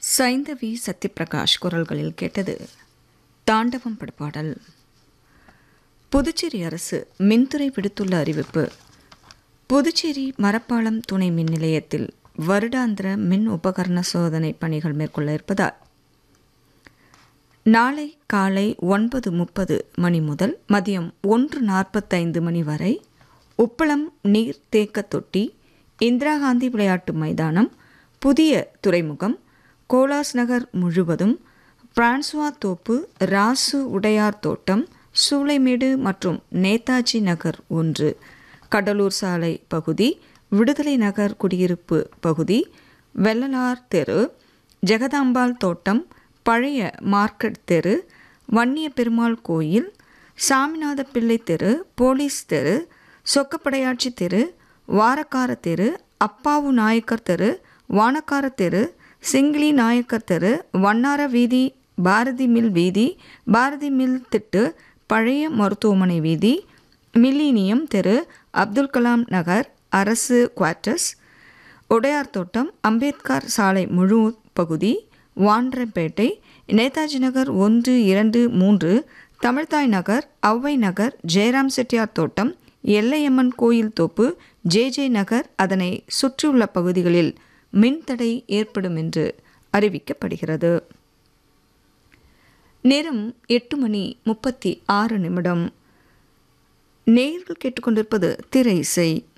சைந்தவி சத்யபிரகாஷ் குரல்களில் கேட்டது தாண்டவம் படுபாடல் புதுச்சேரி அரசு மின்துறை விடுத்துள்ள அறிவிப்பு புதுச்சேரி மரப்பாலம் துணை மின் நிலையத்தில் வருடாந்திர மின் உபகரண சோதனை பணிகள் மேற்கொள்ள இருப்பதால் நாளை காலை ஒன்பது முப்பது மணி முதல் மதியம் ஒன்று நாற்பத்தைந்து மணி வரை உப்பளம் நீர் தேக்க தொட்டி இந்திரா காந்தி விளையாட்டு மைதானம் புதிய துறைமுகம் கோலாஸ் நகர் முழுவதும் பிரான்சுவா தோப்பு ராசு உடையார் தோட்டம் சூளைமேடு மற்றும் நேதாஜி நகர் ஒன்று கடலூர் சாலை பகுதி விடுதலை நகர் குடியிருப்பு பகுதி வெள்ளலார் தெரு ஜெகதாம்பாள் தோட்டம் பழைய மார்க்கெட் தெரு வன்னிய பெருமாள் கோயில் சாமிநாத பிள்ளை தெரு போலீஸ் தெரு சொக்கப்படையாட்சி தெரு வாரக்கார தெரு அப்பாவு நாயக்கர் தெரு வானக்கார தெரு சிங்கிலி நாயக்கர் தெரு வண்ணார வீதி பாரதி மில் வீதி பாரதி மில் திட்டு பழைய மருத்துவமனை வீதி மில்லினியம் தெரு அப்துல் கலாம் நகர் அரசு குவார்ட்டர்ஸ் உடையார் தோட்டம் அம்பேத்கர் சாலை முழு பகுதி வாண்டரப்பேட்டை நேதாஜி நகர் ஒன்று இரண்டு மூன்று தமிழ்தாய் நகர் ஔவை நகர் ஜெயராம் செட்டியார் தோட்டம் எல்லையம்மன் கோயில் தோப்பு ஜே ஜே நகர் அதனை சுற்றியுள்ள பகுதிகளில் மின்தடை ஏற்படும் என்று அறிவிக்கப்படுகிறது நேரம் எட்டு மணி முப்பத்தி ஆறு நிமிடம் நேர்கள் கேட்டுக்கொண்டிருப்பது திரை இசை